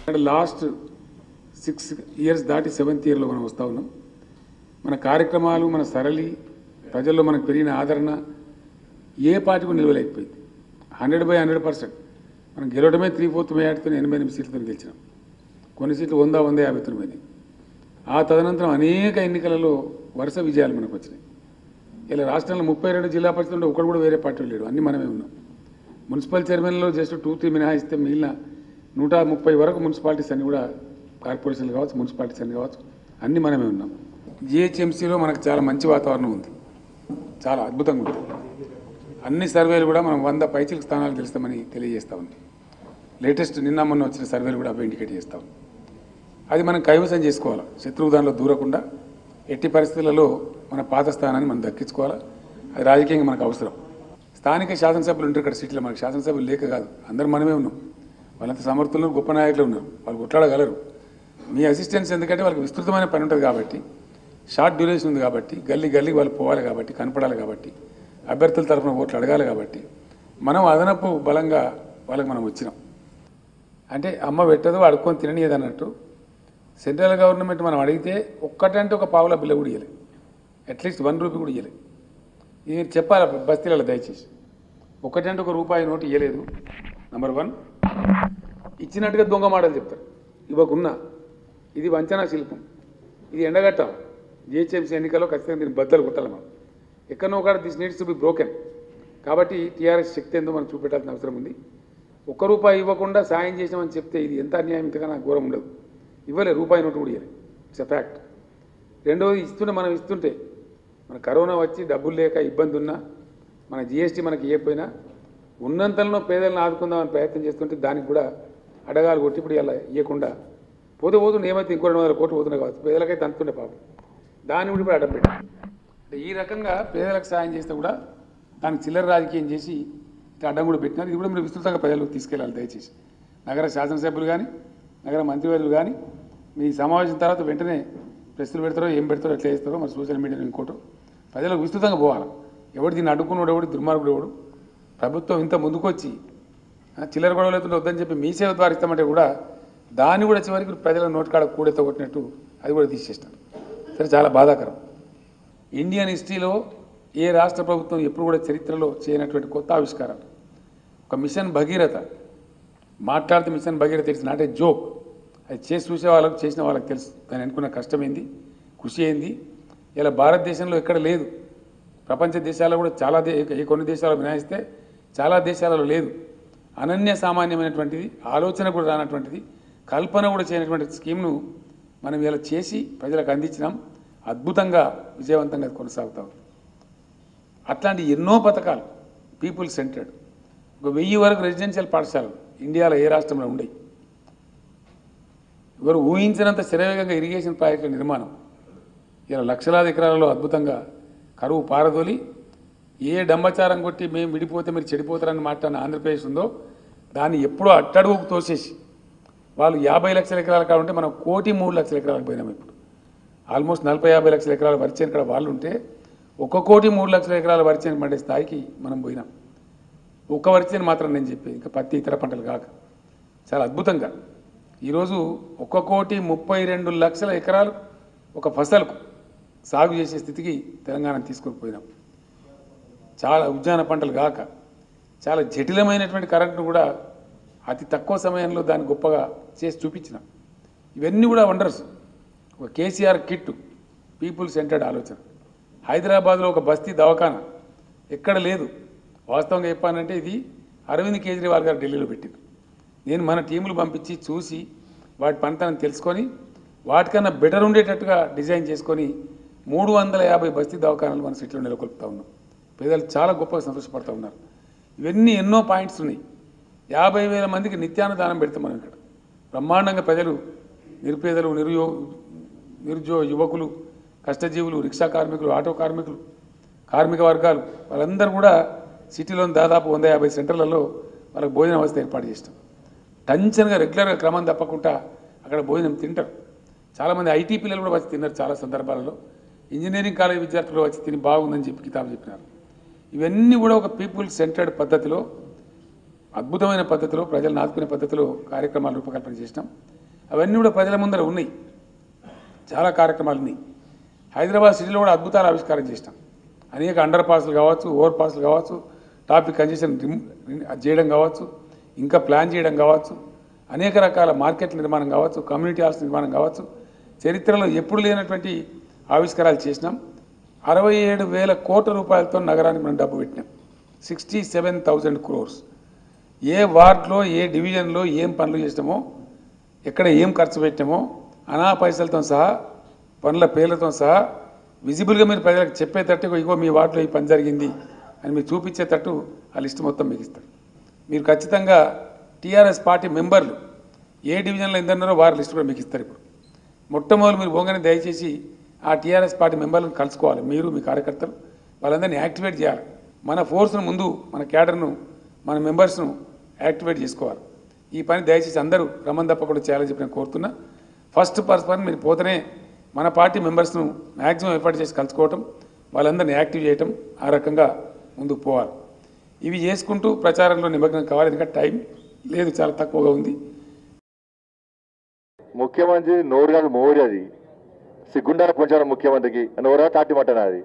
అంటే last six years దాటి seventh ఇయర్లో మనం వస్తూ ఉన్నాం మన కార్యక్రమాలు మన సరళి ప్రజల్లో మనకు పెరిగిన ఆదరణ ఏ పార్టీకి నిలవలేకపోయింది హండ్రెడ్ బై హండ్రెడ్ పర్సెంట్ మనం గెలవడమే త్రీ ఫోర్త్ మేయాటితో ఎనభై ఎనిమిది సీట్లతో గెలిచినాం కొన్ని సీట్లు వంద వంద యాభై తొమ్మిది ఆ తదనంతరం అనేక ఎన్నికలలో వరుస విజయాలు మనకు వచ్చినాయి ఇలా రాష్ట్రంలో ముప్పై రెండు జిల్లా పరిషత్ ఉంటే ఒకడు కూడా వేరే పార్టీ లేడు అన్ని మనమే ఉన్నాం మున్సిపల్ చైర్మన్లో జస్ట్ టూ త్రీ మినహాయిస్తే మిగిలిన నూట ముప్పై వరకు మున్సిపాలిటీస్ అన్ని కూడా కార్పొరేషన్లు కావచ్చు మున్సిపాలిటీస్ అన్ని కావచ్చు అన్ని మనమే ఉన్నాం జిహెచ్ఎంసీలో మనకు చాలా మంచి వాతావరణం ఉంది చాలా అద్భుతంగా ఉంది అన్ని సర్వేలు కూడా మనం వంద పైచిలకు స్థానాలు గెలుస్తామని తెలియజేస్తా ఉంది లేటెస్ట్ నిన్న మొన్న వచ్చిన సర్వేలు కూడా అవే ఇండికేట్ చేస్తా ఉంది అది మనం కైవసం చేసుకోవాలి శత్రువు దానిలో దూరకుండా ఎట్టి పరిస్థితులలో మన పాత స్థానాన్ని మనం దక్కించుకోవాలి అది రాజకీయంగా మనకు అవసరం స్థానిక శాసనసభ్యులు ఉంటారు ఇక్కడ సీట్లో మనకి శాసనసభ్యులు లేక కాదు అందరు మనమే ఉన్నాం వాళ్ళంత సమర్థులు గొప్ప నాయకులు ఉన్నారు వాళ్ళు కొట్లాడగలరు మీ అసిస్టెన్స్ ఎందుకంటే వాళ్ళకి విస్తృతమైన పని ఉంటుంది కాబట్టి షార్ట్ డ్యూరేషన్ ఉంది కాబట్టి గల్లీ గల్లీ వాళ్ళు పోవాలి కాబట్టి కనపడాలి కాబట్టి అభ్యర్థుల తరఫున ఓట్లు అడగాలి కాబట్టి మనం అదనపు బలంగా వాళ్ళకి మనం వచ్చినాం అంటే అమ్మ పెట్టదు అడుక్కొని తిననీయదు అన్నట్టు సెంట్రల్ గవర్నమెంట్ మనం అడిగితే ఒక్కటంటే ఒక పావుల బిల్ల కూడా ఇవ్వలే అట్లీస్ట్ వన్ రూపీ కూడా ఇవ్వలే ఇది మీరు చెప్పాలి బస్తీలలో దయచేసి ఒకటంటే ఒక రూపాయి నోటు ఇవ్వలేదు నంబర్ వన్ ఇచ్చినట్టుగా దొంగ మాటలు చెప్తారు ఇవ్వకున్నా ఇది వంచనా శిల్పం ఇది ఎండగట్టాలి జిహెచ్ఎంసీ ఎన్నికల్లో ఖచ్చితంగా దీన్ని బద్దలు కొట్టాలి మనం ఎక్కడో ఒకటి this needs to be broken కాబట్టి టీఆర్ఎస్ శక్తి ఏందో మనం చూపెట్టాల్సిన అవసరం ఉంది ఒక్క రూపాయి ఇవ్వకుండా సాయం చేసామని చెప్తే ఇది ఎంత అన్యాయం ఇంతకన్నా ఘోరం ఉండదు ఇవ్వలే రూపాయి నోటు కూడా ఇవ్వలే ఇట్స్ అ ఫ్యాక్ట్ రెండవది ఇస్తుంటే మనం ఇస్తుంటే మన కరోనా వచ్చి డబ్బులు లేక ఇబ్బంది ఉన్నా మన జిఎస్టీ మనకి ఇవ్వకపోయినా ఉన్నంతలో పేదలను ఆదుకుందామని ప్రయత్నం చేస్తుంటే దానికి కూడా అడగాలు కొట్టి ఇప్పుడు ఇలా ఇవ్వకుండా పోతే పోతుండే ఏమైతే ఇంకో రెండు వందల కోట్లు పోతున్నాయి కావచ్చు పేదలకైతే అంతుండే పాపం దాన్ని కూడా ఇప్పుడు అడ్డం పెట్టాం అంటే ఈ రకంగా పేదలకు సాయం చేస్తే కూడా దానికి చిల్లర రాజకీయం చేసి ఇట్లా అడ్డం కూడా పెట్టినారు ఇది కూడా మీరు విస్తృతంగా ప్రజలకు తీసుకెళ్ళాలి దయచేసి నగర శాసనసభ్యులు కానీ నగర మంత్రివర్యులు కానీ మీ సమావేశం తర్వాత వెంటనే ప్రెస్లు పెడతారో ఏం పెడతారో ఎట్లా చేస్తారో మరి సోషల్ మీడియాలో ఇంకోటో ప్రజలకు విస్తృతంగా పోవాలి ఎవడు దీన్ని అడ్డుకున్నాడు ఎవడు దుర్మార్గుడు ఎవడు ప్రభుత్వం ఇంత ముందుకొచ్చి ఆ, చిల్లర గొడవలు అవుతుంటే వద్దని చెప్పి మీ సేవ ద్వారా ఇస్తామంటే కూడా దాన్ని కూడా చివరికి ప్రజల నోటికాడ కూడెత్త కొట్టినట్టు అది కూడా తీసేసినారు సరే చాలా బాధాకరం ఇండియన్ హిస్టరీలో ఏ రాష్ట్ర ప్రభుత్వం ఎప్పుడు కూడా చరిత్రలో చేయనటువంటి కొత్త ఆవిష్కారం ఒక మిషన్ భగీరథ మాట్లాడితే mission Bhagiratha it's not a joke అది చేసి చూసే వాళ్ళకి చేసిన వాళ్ళకి తెలుసు దాని అనుకున్న కష్టం ఏంది కృషి ఏంది ఇలా భారతదేశంలో ఎక్కడ లేదు ప్రపంచ దేశాల్లో కూడా చాలా దే ఏ కొన్ని దేశాలు మినాయిస్తే చాలా దేశాలలో లేదు అనన్య సామాన్యమైనటువంటిది ఆలోచన కూడా రానటువంటిది కల్పన కూడా చేయనటువంటి స్కీమ్ను మనం ఇలా చేసి ప్రజలకు అందించినాం అద్భుతంగా విజయవంతంగా అది కొనసాగుతాం అట్లాంటి ఎన్నో పథకాలు పీపుల్ సెంటర్డ్ ఒక వెయ్యి వరకు రెసిడెన్షియల్ పాఠశాలలు ఇండియాలో ఏ రాష్ట్రంలో ఉండేవి ఎవరు ఊహించినంత శరవేగంగా ఇరిగేషన్ ప్రాజెక్టుల నిర్మాణం ఇలా లక్షలాది ఎకరాలలో అద్భుతంగా కరువు పారదోలి ఏ డంబచారం కొట్టి మేము విడిపోతే మీరు చెడిపోతారని మాట్లాడిన ఆంధ్రప్రదేశ్ ఉందో దాన్ని ఎప్పుడో అట్టడుగుకు తోసేసి వాళ్ళు యాభై లక్షల ఎకరాలు కావాలంటే మనం కోటి మూడు లక్షల ఎకరాలకు పోయినాం ఇప్పుడు ఆల్మోస్ట్ నలభై యాభై లక్షల ఎకరాల వరిచేను ఇక్కడ వాళ్ళు ఉంటే ఒక కోటి మూడు లక్షల ఎకరాల వరిచేను పండే స్థాయికి మనం పోయినాం ఒక్క వరిచేను మాత్రం నేను చెప్పేది ఇంకా పత్తి ఇతర పంటలు కాక చాలా అద్భుతంగా ఈరోజు ఒక కోటి ముప్పై రెండు లక్షల ఎకరాలు ఒక ఫసల్కు సాగు చేసే స్థితికి తెలంగాణ తీసుకొని పోయినాం చాలా ఉద్యాన పంటలు కాక చాలా జటిలమైనటువంటి కరెంట్ను కూడా అతి తక్కువ సమయంలో దాన్ని గొప్పగా చేసి చూపించినాం ఇవన్నీ కూడా వండర్స్ ఒక కేసీఆర్ కిట్ పీపుల్ సెంటర్డ్ ఆలోచన హైదరాబాద్లో ఒక బస్తీ దవాఖాన ఎక్కడ లేదు వాస్తవంగా చెప్పానంటే ఇది అరవింద్ కేజ్రీవాల్ గారు ఢిల్లీలో పెట్టింది నేను మన టీములు పంపించి చూసి వాటి పనితనం తెలుసుకొని వాటికన్నా బెటర్ ఉండేటట్టుగా డిజైన్ చేసుకొని మూడు వందల యాభై బస్తీ దవాఖానాలు మన సిటీలో నెలకొల్పుతా ఉన్నాం పేదలు చాలా గొప్పగా సంతోషపడుతూ ఉన్నారు ఇవన్నీ ఎన్నో పాయింట్స్ ఉన్నాయి యాభై వేల మందికి నిత్యాన్నదానం పెడతాం మనం ఇక్కడ బ్రహ్మాండంగా ప్రజలు నిరుపేదలు నిరుయో నిరుద్యోగ యువకులు కష్టజీవులు రిక్షా కార్మికులు ఆటో కార్మికులు కార్మిక వర్గాలు వాళ్ళందరూ కూడా సిటీలోని దాదాపు వంద యాభై సెంటర్లలో వాళ్ళకి భోజన వ్యవస్థ ఏర్పాటు చేస్తాం టెన్షన్గా రెగ్యులర్గా క్రమం తప్పకుండా అక్కడ భోజనం తింటారు చాలామంది ఐటీ పిల్లలు కూడా వచ్చి తిన్నారు చాలా సందర్భాలలో ఇంజనీరింగ్ కాలేజ్ విద్యార్థులు వచ్చి తిని బాగుందని చెప్పి కితాబు చెప్పినారు ఇవన్నీ కూడా ఒక పీపుల్ సెంటర్డ్ పద్ధతిలో అద్భుతమైన పద్ధతిలో ప్రజలను ఆదుకునే పద్ధతిలో కార్యక్రమాలు రూపకల్పన చేసినాం అవన్నీ కూడా ప్రజల ముందర ఉన్నాయి చాలా కార్యక్రమాలు ఉన్నాయి హైదరాబాద్ సిటీలో కూడా అద్భుతాలు ఆవిష్కారం చేసినాం అనేక అండర్ పాస్లు కావచ్చు ఓవర్ పాస్లు కావచ్చు ట్రాఫిక్ కంజెషన్ రిమ్- రిమ్- అది చేయడం కావచ్చు ఇంకా ప్లాన్ చేయడం కావచ్చు అనేక రకాల మార్కెట్ల నిర్మాణం కావచ్చు కమ్యూనిటీ హాల్స్ నిర్మాణం కావచ్చు చరిత్రలో ఎప్పుడు లేనటువంటి ఆవిష్కారాలు చేసినాం అరవై ఏడు వేల కోట్ల రూపాయలతో నగరానికి మనం డబ్బు పెట్టినాం సిక్స్టీ సెవెన్ థౌజండ్ క్రోర్స్ ఏ వార్డులో ఏ డివిజన్లో ఏం పనులు చేసినామో ఎక్కడ ఏం ఖర్చు పెట్టామో అనా పైసలతో సహా పనుల పేర్లతో సహా విజిబుల్గా మీరు ప్రజలకు చెప్పేటట్టు ఇగో మీ వార్డులో ఈ పని జరిగింది అని మీరు చూపించేటట్టు ఆ లిస్ట్ మొత్తం మీకు ఇస్తారు మీరు ఖచ్చితంగా టీఆర్ఎస్ పార్టీ మెంబర్లు ఏ డివిజన్లో ఎందరున్నారో వారి లిస్ట్ కూడా మీకు ఇస్తారు ఇప్పుడు మొట్టమొదటి మీరు పోగానే దయచేసి ఆ టీఆర్ఎస్ పార్టీ మెంబర్లను కలుసుకోవాలి మీరు మీ కార్యకర్తలు వాళ్ళందరినీ యాక్టివేట్ చేయాలి మన ఫోర్స్ను ముందు మన క్యాడర్ను మన మెంబర్స్ను యాక్టివేట్ చేసుకోవాలి ఈ పని దయచేసి అందరూ క్రమం తప్పకుండా చేయాలని చెప్పి నేను కోరుతున్నా ఫస్ట్ పర్సన్ మీరు పోతేనే మన పార్టీ మెంబర్స్ను మ్యాక్సిమం ఎఫర్ట్ చేసి కలుసుకోవటం వాళ్ళందరినీ యాక్టివ్ చేయటం ఆ రకంగా ముందుకు పోవాలి ఇవి చేసుకుంటూ ప్రచారంలో నిమగ్నం కావాలి ఎందుకంటే టైం లేదు చాలా తక్కువగా ఉంది ముఖ్యమంత్రి నోరు కాదు మోరు అది సిగ్గుండాల కొంచెం ముఖ్యమంత్రికి నోరా తాటి మటన్ అది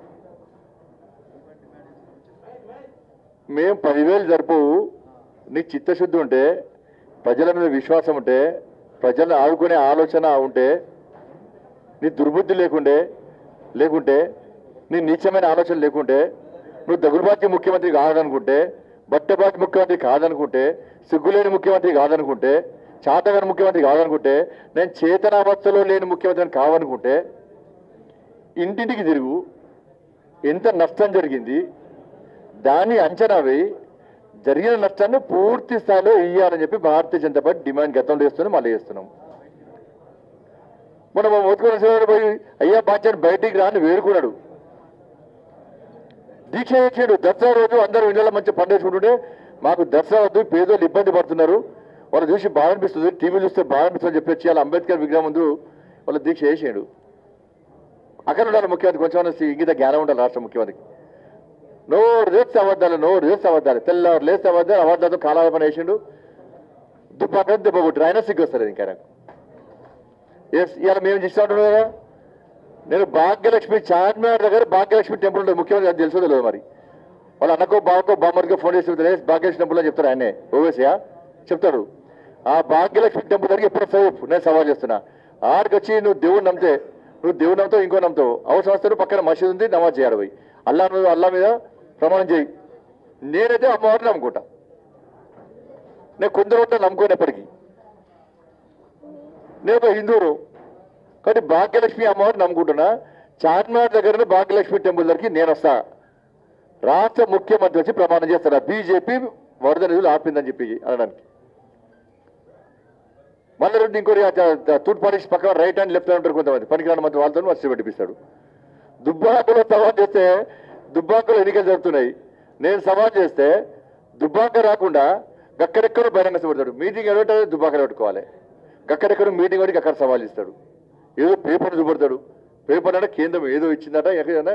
మేము పదివేలు జరుపు నీకు చిత్తశుద్ధి ఉంటే ప్రజల మీద విశ్వాసం ఉంటే ప్రజలను ఆదుకునే ఆలోచన ఉంటే నీ దుర్బుద్ధి లేకుండే లేకుంటే నీ నీచమైన ఆలోచన లేకుంటే నువ్వు దగులుబాటి ముఖ్యమంత్రి కాదనుకుంటే బట్టబాటి ముఖ్యమంత్రి కాదనుకుంటే సిగ్గులేని ముఖ్యమంత్రి కాదనుకుంటే చాతగాని ముఖ్యమంత్రి కాదనుకుంటే నేను చేతనావస్థలో లేని ముఖ్యమంత్రిని కావనుకుంటే ఇంటింటికి తిరుగు ఎంత నష్టం జరిగింది దాన్ని అంచనా వేయి జరిగిన నష్టాన్ని పూర్తి స్థాయిలో ఇయ్యాలని చెప్పి భారతీయ జనతా పార్టీ డిమాండ్ గతంలో చేస్తున్నాం మళ్ళీ చేస్తున్నాం మనం ఓతుకున్న పోయి అయ్యా బాధ్యత బయటికి రాని వేడుకున్నాడు దీక్ష చేసాడు దసరా రోజు అందరూ ఇళ్ళ మంచి పండేసుకుంటుంటే మాకు దసరా వద్దు పేదోళ్ళు ఇబ్బంది పడుతున్నారు వాళ్ళు చూసి బాధ అనిపిస్తుంది టీవీ చూస్తే బాధ అనిపిస్తుంది చెప్పి వచ్చి వాళ్ళ అంబేద్కర్ విగ్రహం ముందు వాళ్ళ దీక్ష చేసాడు అక్కడ ఉండాలి ముఖ్యమంత్రి కొంచెం ఇంగిత జ్ఞానం ఉండాలి రాష్ట్ర ముఖ్యమంత్రికి నోరు లేస్తే అబద్ధాలు నోరు లేస్తే అబద్ధాలు తెల్లవారు లేస్తే అబద్ధాలు అబద్ధాలతో కాలాపన వేసిండు దుబ్బాక దెబ్బ కొట్టారు ఆయన సిగ్గు వస్తుంది ఇంకా నాకు ఎస్ ఇవాళ మేము చేసినట్టు కదా నేను భాగ్యలక్ష్మి చార్మినార్ దగ్గర భాగ్యలక్ష్మి టెంపుల్ ఉంటుంది ముఖ్యమంత్రి అది తెలుసో తెలియదు మరి వాళ్ళ అన్నకో బావకో బామ్మడికో ఫోన్ చేసి తెలియదు భాగ్యలక్ష్మి టెంపుల్ అని చెప్తారు ఆయనే ఓవేసియా చెప్తాడు ఆ భాగ్యలక్ష్మి టెంపుల్ దగ్గర ఎప్పుడు వస్తావు నేను సవాల్ చేస్తున్నా ఆడికి వచ్చి నువ్వు దేవుడు నమ్మితే నువ్వు దేవుడు నమ్ముతావు ఇంకో నమ్ముతావు అవసరం వస్తే నువ్వు పక్కన మసీద్ ఉంది నమాజ్ చేయాలి పోయి అల్లా నువ్వు అల్లా మీద ప్రమాణం చేయి నేనైతే అమ్మవారిని నమ్ముకుంటా నేను కొందరు ఉంటాను నమ్ముకోను ఎప్పటికీ నేను ఒక హిందువును కాబట్టి భాగ్యలక్ష్మి అమ్మవారిని నమ్ముకుంటున్నా చార్మినార్ దగ్గర భాగ్యలక్ష్మి టెంపుల్ దగ్గరికి నేను వస్తా రాష్ట్ర ముఖ్యమంత్రి వచ్చి ప్రమాణం చేస్తారా బీజేపీ వరద నిధులు ఆపిందని చెప్పి అనడానికి మళ్ళీ రెండు ఇంకోటి తూర్పు పాలిష్ పక్కన రైట్ హ్యాండ్ లెఫ్ట్ హ్యాండ్ ఉంటారు కొంతమంది పనికిరాని మంత్రి వాళ్ళతో వచ్చి పెట్టిపిస్తాడు దుబ్బాకలో సవాల్ చేస్తే దుబ్బాకలో ఎన్నికలు జరుగుతున్నాయి నేను సవాల్ చేస్తే దుబ్బాక రాకుండా గక్కడెక్కడో బహిరంగ పెడతాడు మీటింగ్ ఎడబెట్టే దుబ్బాకలు పెట్టుకోవాలి గక్కడెక్కడ మీటింగ్ పెట్టి అక్కడ సవాల్ ఇస్తాడు ఏదో పేపర్ చూపెడతాడు పేపర్ అంటే కేంద్రం ఏదో ఇచ్చిందట ఎక్కడైనా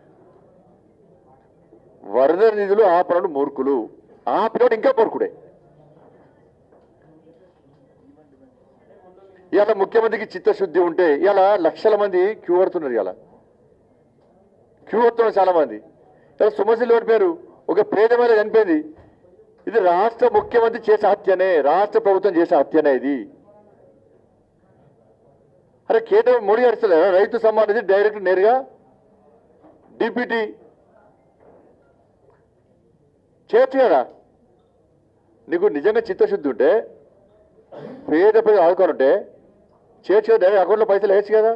వరద నిధులు ఆపనడు మూర్ఖులు ఆపినోడు ఇంకా మూర్ఖుడే ఇవాళ ముఖ్యమంత్రికి చిత్తశుద్ధి ఉంటే ఇవాళ లక్షల మంది క్యూ పడుతున్నారు ఇవాళ క్యూ పడుతున్నారు చాలా మంది ఇలా సుమశిల్లు పడిపోయారు ఒక పేదమైన చనిపోయింది ఇది రాష్ట్ర ముఖ్యమంత్రి చేసే హత్యనే రాష్ట్ర ప్రభుత్వం చేసే హత్యనే ఇది అరే కేంద్ర మోడీ అడిస్తలేరా రైతు సమ్మాన్ నిధి డైరెక్ట్ నేరుగా డిప్యూటీ చేయొచ్చు కదా నీకు నిజంగా చిత్తశుద్ధి ఉంటే పేద పేద ఆడుకోనుంటే చేయొచ్చు కదా డైరెక్ట్ అకౌంట్లో పైసలు వేయచ్చు కదా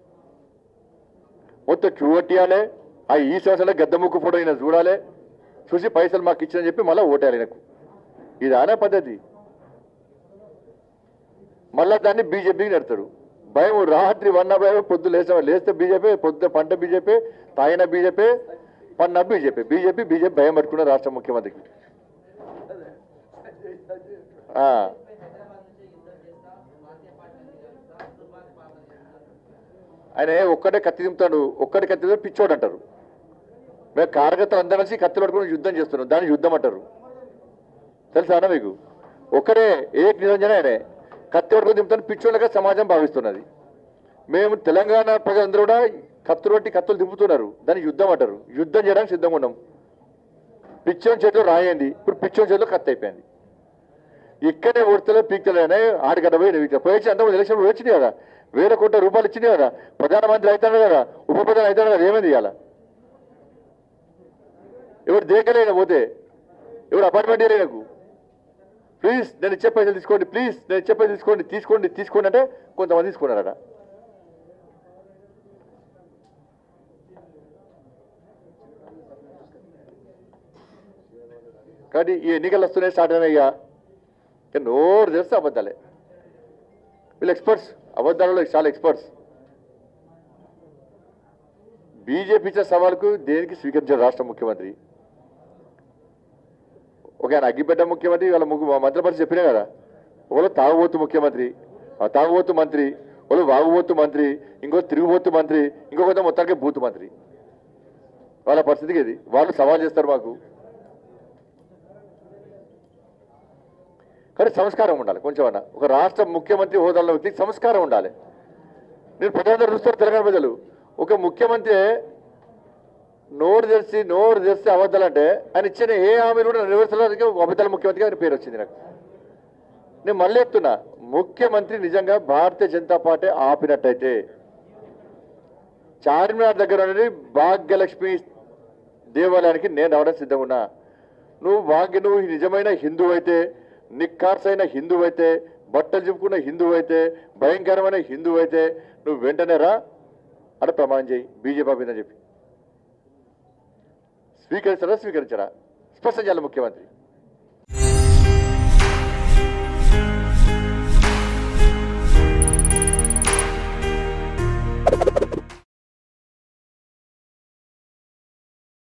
మొత్తం క్యూ కట్టియాలి ఆ ఈ సంవత్సరంలో గద్ద ముక్కు ఫోటో ఈయన చూడాలి చూసి పైసలు మాకు ఇచ్చని చెప్పి మళ్ళీ ఓటేయాలి నాకు ఇది ఆనే పద్ధతి మళ్ళా దాన్ని బీజేపీకి నడతాడు భయం రాత్రి వన్ భయం పొద్దు లేచా లేస్తే బీజేపీ పొద్దు పంట బీజేపీ తాగిన బీజేపీ పన్న బీజేపీ బీజేపీ బీజేపీ భయం పట్టుకున్న రాష్ట్ర ముఖ్యమంత్రికి ఆ. ఆయన ఒక్కటే కత్తి దింపుతాడు ఒక్కటి కత్తి దింపుతాడు పిచ్చోడు అంటారు మేము కార్యకర్తలు అందరం కలిసి కత్తి పట్టుకుని యుద్ధం చేస్తున్నాం దాన్ని యుద్ధం అంటారు తెలుసా అన్న మీకు ఒక్కడే ఏక్ నిరంజన ఆయనే కత్తి వరకు దింపుతాను పిచ్చోళ్ళగా సమాజం భావిస్తున్నది మేము తెలంగాణ ప్రజలందరూ కూడా కత్తులు పట్టి కత్తులు దింపుతున్నారు దాన్ని యుద్ధం అంటారు యుద్ధం చేయడానికి సిద్ధంగా ఉన్నాం పిచ్చోని చేతిలో రాయండి ఇప్పుడు పిచ్చోని చేతిలో కత్తి అయిపోయింది ఇక్కడే ఓడితేలే పీక్తలేనే ఆడిగడ్డ పోయి పోయి అంత ఎలక్షన్ వచ్చింది కదా వేల కోట్ల రూపాయలు ఇచ్చింది కదా ప్రధానమంత్రి అవుతాడు కదా ఉప ప్రధాని అవుతాడు కదా ఏమైంది ఇవాళ ఎవరు దేకలేన పోతే ఎవరు అపార్ట్మెంట్ నాకు ప్లీజ్ నేను ఇచ్చే పైసలు తీసుకోండి ప్లీజ్ నేను ఇచ్చే పైసలు తీసుకోండి తీసుకోండి తీసుకోండి అంటే కొంతమంది తీసుకున్నారట కాబట్టి ఈ ఎన్నికలు వస్తున్నాయి స్టార్ట్ అయినాయిగా ఇక నోరు తెరిస్తే అబద్ధాలే వీళ్ళు ఎక్స్పర్ట్స్ అబద్ధాలలో చాలా ఎక్స్పర్ట్స్ బీజేపీ ఇచ్చే సవాల్కు దేనికి స్వీకరించారు రాష్ట్ర ముఖ్యమంత్రి ఒక ఆయన అగ్గిపెట్ట ముఖ్యమంత్రి వాళ్ళ ముగ్గు మంత్రిపరిచి చెప్పినా కదా ఒకళ్ళు తాగుబోతు ముఖ్యమంత్రి ఆ తాగుబోతు మంత్రి వాళ్ళు వాగుబోతు మంత్రి ఇంకో తిరుగుబోతు మంత్రి ఇంకో కొంత మొత్తానికి బూతు మంత్రి వాళ్ళ పరిస్థితికి ఇది వాళ్ళు సవాల్ చేస్తారు మాకు కానీ సంస్కారం ఉండాలి కొంచెం అన్న ఒక రాష్ట్ర ముఖ్యమంత్రి హోదాలో వ్యక్తికి సంస్కారం ఉండాలి నేను ప్రజలందరూ చూస్తారు తెలంగాణ ప్రజలు ఒక ముఖ్యమంత్రి నోరు తెరిచి నోరు తెరిచి అబద్ధాలంటే ఆయన ఇచ్చిన ఏ హామీలు కూడా నెరవేర్చడానికి అబద్ధాల ముఖ్యమంత్రిగా ఆయన పేరు వచ్చింది నాకు నేను మళ్ళీ చెప్తున్నా ముఖ్యమంత్రి నిజంగా భారతీయ జనతా పార్టీ ఆపినట్టయితే చార్మినార్ దగ్గర ఉన్నది భాగ్యలక్ష్మి దేవాలయానికి నేను రావడం సిద్ధంగా ఉన్నా నువ్వు భాగ్య నువ్వు నిజమైన హిందువు అయితే నిక్కార్సైన హిందువు అయితే బట్టలు చెప్పుకున్న హిందువు అయితే భయంకరమైన హిందువు అయితే నువ్వు వెంటనే రా అని ప్రమాణం చేయి బీజేపీ మీద చెప్పి స్వీకరిస్తారా స్వీకరించరా స్పష్టం చేయాలి ముఖ్యమంత్రి